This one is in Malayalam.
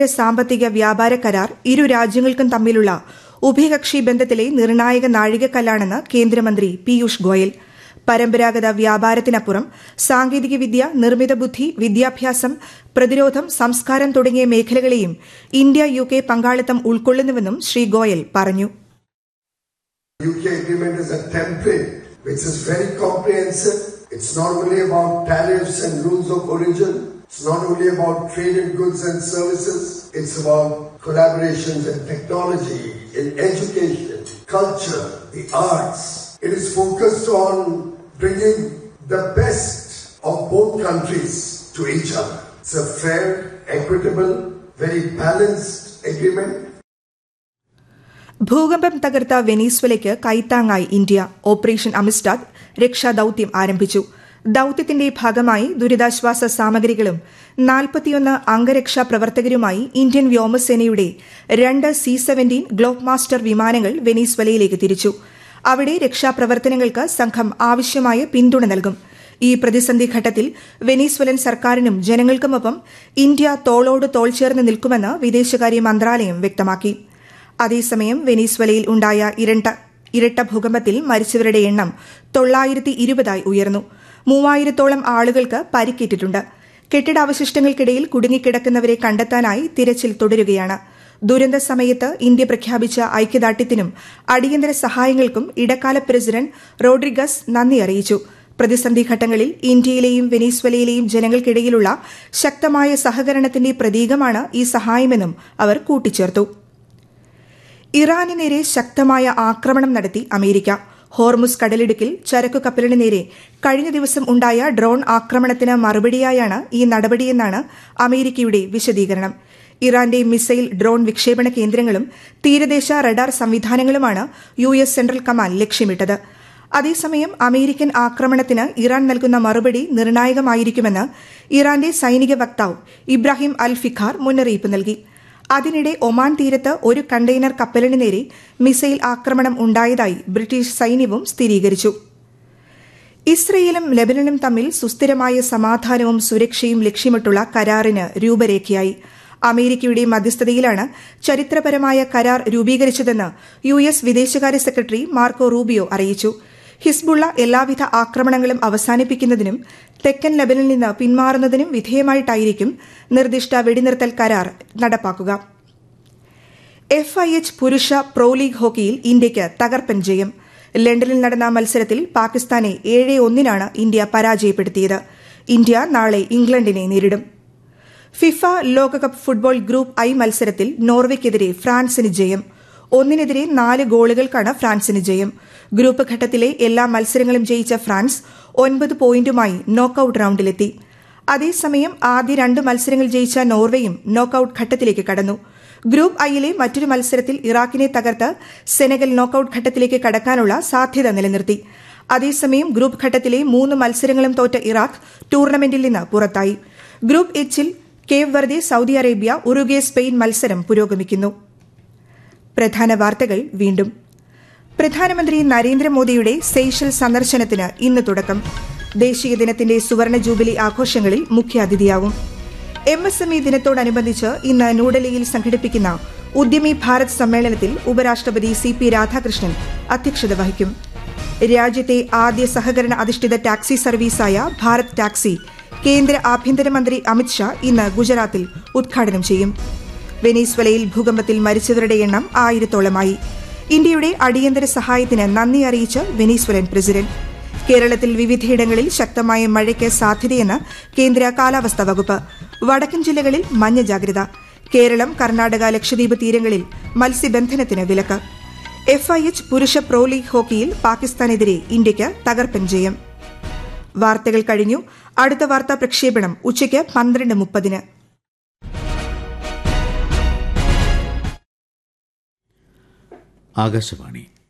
സാമ്പത്തിക വ്യാപാര കരാർ ഇരു രാജ്യങ്ങൾക്കും തമ്മിലുള്ള ഉഭയകക്ഷി ബന്ധത്തിലെ നിർണായക നാഴികക്കല്ലാണെന്ന് കേന്ദ്രമന്ത്രി പീയൂഷ് ഗോയൽ പരമ്പരാഗത വ്യാപാരത്തിനപ്പുറം സാങ്കേതികവിദ്യ നിർമ്മിത ബുദ്ധി വിദ്യാഭ്യാസം പ്രതിരോധം സംസ്കാരം തുടങ്ങിയ മേഖലകളെയും ഇന്ത്യ യു കെ പങ്കാളിത്തം ഉൾക്കൊള്ളുന്നുവെന്നും ശ്രീ ഗോയൽ പറഞ്ഞു UK agreement is a template which is very comprehensive. It's not only about tariffs and rules of origin. It's not only about trade in goods and services. It's about collaborations in technology, in education, culture, the arts. It is focused on bringing the best of both countries to each other. It's a fair, equitable, very balanced agreement ഭൂകമ്പം തകർത്ത വെനീസ്വലയ്ക്ക് കൈത്താങ്ങായി ഇന്ത്യ ഓപ്പറേഷൻ അമിസ്റ്റാദ് രക്ഷാദൌത്യം ആരംഭിച്ചു ദൌത്യത്തിന്റെ ഭാഗമായി ദുരിതാശ്വാസ സാമഗ്രികളും നാൽപ്പത്തിയൊന്ന് അംഗരക്ഷാ പ്രവർത്തകരുമായി ഇന്ത്യൻ വ്യോമസേനയുടെ രണ്ട് സി സെവന്റീൻ ഗ്ലോബ് മാസ്റ്റർ വിമാനങ്ങൾ വെനീസ്വലയിലേക്ക് തിരിച്ചു അവിടെ രക്ഷാപ്രവർത്തനങ്ങൾക്ക് സംഘം ആവശ്യമായ പിന്തുണ നൽകും ഈ പ്രതിസന്ധി ഘട്ടത്തിൽ വെനീസ്വലൻ സർക്കാരിനും ജനങ്ങൾക്കുമൊപ്പം ഇന്ത്യ തോളോട് തോൾ ചേർന്ന് നിൽക്കുമെന്ന് വിദേശകാര്യ മന്ത്രാലയം വ്യക്തമാക്കി അതേസമയം വെനീസ്വലയിൽ ഉണ്ടായ ഇരട്ട ഇരട്ട ഭൂകമ്പത്തിൽ മരിച്ചവരുടെ എണ്ണം തൊള്ളായിരത്തി ഇരുപതായി ഉയർന്നു മൂവായിരത്തോളം ആളുകൾക്ക് പരിക്കേറ്റിട്ടുണ്ട് കെട്ടിടാവശിഷ്ടങ്ങൾക്കിടയിൽ കുടുങ്ങിക്കിടക്കുന്നവരെ കണ്ടെത്താനായി തിരച്ചിൽ തുടരുകയാണ് ദുരന്ത സമയത്ത് ഇന്ത്യ പ്രഖ്യാപിച്ച ഐക്യദാർഢ്യത്തിനും അടിയന്തര സഹായങ്ങൾക്കും ഇടക്കാല പ്രസിഡന്റ് റോഡ്രിഗസ് നന്ദി അറിയിച്ചു പ്രതിസന്ധി ഘട്ടങ്ങളിൽ ഇന്ത്യയിലെയും വെനീസ്വലയിലെയും ജനങ്ങൾക്കിടയിലുള്ള ശക്തമായ സഹകരണത്തിന്റെ പ്രതീകമാണ് ഈ സഹായമെന്നും അവർ കൂട്ടിച്ചേർത്തു ഇറാന് നേരെ ശക്തമായ ആക്രമണം നടത്തി അമേരിക്ക ഹോർമുസ് കടലിടുക്കിൽ ചരക്കു കപ്പലിന് നേരെ കഴിഞ്ഞ ദിവസം ഉണ്ടായ ഡ്രോൺ ആക്രമണത്തിന് മറുപടിയായാണ് ഈ നടപടിയെന്നാണ് അമേരിക്കയുടെ വിശദീകരണം ഇറാന്റെ മിസൈൽ ഡ്രോൺ വിക്ഷേപണ കേന്ദ്രങ്ങളും തീരദേശ റഡാർ സംവിധാനങ്ങളുമാണ് യു എസ് സെൻട്രൽ കമാൻഡ് ലക്ഷ്യമിട്ടത് അതേസമയം അമേരിക്കൻ ആക്രമണത്തിന് ഇറാൻ നൽകുന്ന മറുപടി നിർണായകമായിരിക്കുമെന്ന് ഇറാന്റെ സൈനിക വക്താവ് ഇബ്രാഹിം അൽ ഫിഖാർ മുന്നറിയിപ്പ് നൽകി അതിനിടെ ഒമാൻ തീരത്ത് ഒരു കണ്ടെയ്നർ കപ്പലിന് നേരെ മിസൈൽ ആക്രമണം ഉണ്ടായതായി ബ്രിട്ടീഷ് സൈന്യവും സ്ഥിരീകരിച്ചു ഇസ്രയേലും ലെബനനും തമ്മിൽ സുസ്ഥിരമായ സമാധാനവും സുരക്ഷയും ലക്ഷ്യമിട്ടുള്ള കരാറിന് രൂപരേഖയായി അമേരിക്കയുടെ മധ്യസ്ഥതയിലാണ് ചരിത്രപരമായ കരാർ രൂപീകരിച്ചതെന്ന് യു എസ് വിദേശകാര്യ സെക്രട്ടറി മാർക്കോ റൂബിയോ അറിയിച്ചു ഹിസ്ബുള്ള എല്ലാവിധ ആക്രമണങ്ങളും അവസാനിപ്പിക്കുന്നതിനും തെക്കൻ ലബനിൽ നിന്ന് പിന്മാറുന്നതിനും വിധേയമായിട്ടായിരിക്കും നിർദ്ദിഷ്ട വെടിനിർത്തൽ കരാർ നടപ്പാക്കുക എഫ് ഐ എച്ച് പുരുഷ പ്രോ ലീഗ് ഹോക്കിയിൽ ഇന്ത്യയ്ക്ക് തകർപ്പൻ ജയം ലണ്ടനിൽ നടന്ന മത്സരത്തിൽ പാകിസ്ഥാനെ ഏഴ് ഒന്നിനാണ് ഇന്ത്യ പരാജയപ്പെടുത്തിയത് ഇന്ത്യ നാളെ ഇംഗ്ലണ്ടിനെ നേരിടും ഫിഫ ലോകകപ്പ് ഫുട്ബോൾ ഗ്രൂപ്പ് ഐ മത്സരത്തിൽ നോർവെയ്ക്കെതിരെ ഫ്രാൻസിന് ജയം ഒന്നിനെതിരെ നാല് ഗോളുകൾക്കാണ് ഫ്രാൻസിന് ജയം ഗ്രൂപ്പ് ഘട്ടത്തിലെ എല്ലാ മത്സരങ്ങളും ജയിച്ച ഫ്രാൻസ് ഒൻപത് പോയിന്റുമായി നോക്കൌട്ട് റൌണ്ടിലെത്തി അതേസമയം ആദ്യ രണ്ട് മത്സരങ്ങൾ ജയിച്ച നോർവേയും നോക്കൌട്ട് ഘട്ടത്തിലേക്ക് കടന്നു ഗ്രൂപ്പ് ഐയിലെ മറ്റൊരു മത്സരത്തിൽ ഇറാഖിനെ തകർത്ത് സെനഗൽ നോക്കൌട്ട് ഘട്ടത്തിലേക്ക് കടക്കാനുള്ള സാധ്യത നിലനിർത്തി അതേസമയം ഗ്രൂപ്പ് ഘട്ടത്തിലെ മൂന്ന് മത്സരങ്ങളും തോറ്റ ഇറാഖ് ടൂർണമെന്റിൽ നിന്ന് പുറത്തായി ഗ്രൂപ്പ് എച്ചിൽ Cape Verde Saudi Arabia Uruguay Spain മത്സരം പുരോഗമിക്കുന്നു പ്രധാന വാർത്തകൾ വീണ്ടും പ്രധാനമന്ത്രി നരേന്ദ്രമോദിയുടെ സെയ്ഷൽ സന്ദർശനത്തിന് ഇന്ന് തുടക്കം ദേശീയ ദിനത്തിന്റെ സുവർണ ജൂബിലി ആഘോഷങ്ങളിൽ മുഖ്യാതിഥിയാവും എം എസ് എം ഇ ദിനത്തോടനുബന്ധിച്ച് ഇന്ന് ന്യൂഡൽഹിയിൽ സംഘടിപ്പിക്കുന്ന ഉദ്യമി ഭാരത് സമ്മേളനത്തിൽ ഉപരാഷ്ട്രപതി സി പി രാധാകൃഷ്ണൻ അധ്യക്ഷത വഹിക്കും രാജ്യത്തെ ആദ്യ സഹകരണ അധിഷ്ഠിത ടാക്സി സർവീസായ ഭാരത് ടാക്സി കേന്ദ്ര ആഭ്യന്തരമന്ത്രി അമിത്ഷാ ഇന്ന് ഗുജറാത്തിൽ ഉദ്ഘാടനം ചെയ്യും വെനീസ്വലയിൽ ഭൂകമ്പത്തിൽ മരിച്ചവരുടെ എണ്ണം ആയിരത്തോളമായി ഇന്ത്യയുടെ അടിയന്തര സഹായത്തിന് നന്ദി അറിയിച്ച് വെനീസ്വലൻ പ്രസിഡന്റ് കേരളത്തിൽ വിവിധയിടങ്ങളിൽ ശക്തമായ മഴയ്ക്ക് സാധ്യതയെന്ന് കേന്ദ്ര കാലാവസ്ഥാ വകുപ്പ് വടക്കൻ ജില്ലകളിൽ മഞ്ഞ ജാഗ്രത കേരളം കർണാടക ലക്ഷദ്വീപ് തീരങ്ങളിൽ മത്സ്യബന്ധനത്തിന് വിലക്ക് എഫ് ഐ എച്ച് പുരുഷ പ്രോ ലീഗ് ഹോക്കിയിൽ പാകിസ്ഥാനെതിരെ ഇന്ത്യയ്ക്ക് തകർപ്പൻ ജയം വാർത്തകൾ കഴിഞ്ഞു അടുത്ത വാർത്താ പ്രക്ഷേപണം ഉച്ചയ്ക്ക് പന്ത്രണ്ട് മുപ്പതിന് ആകാശവാണി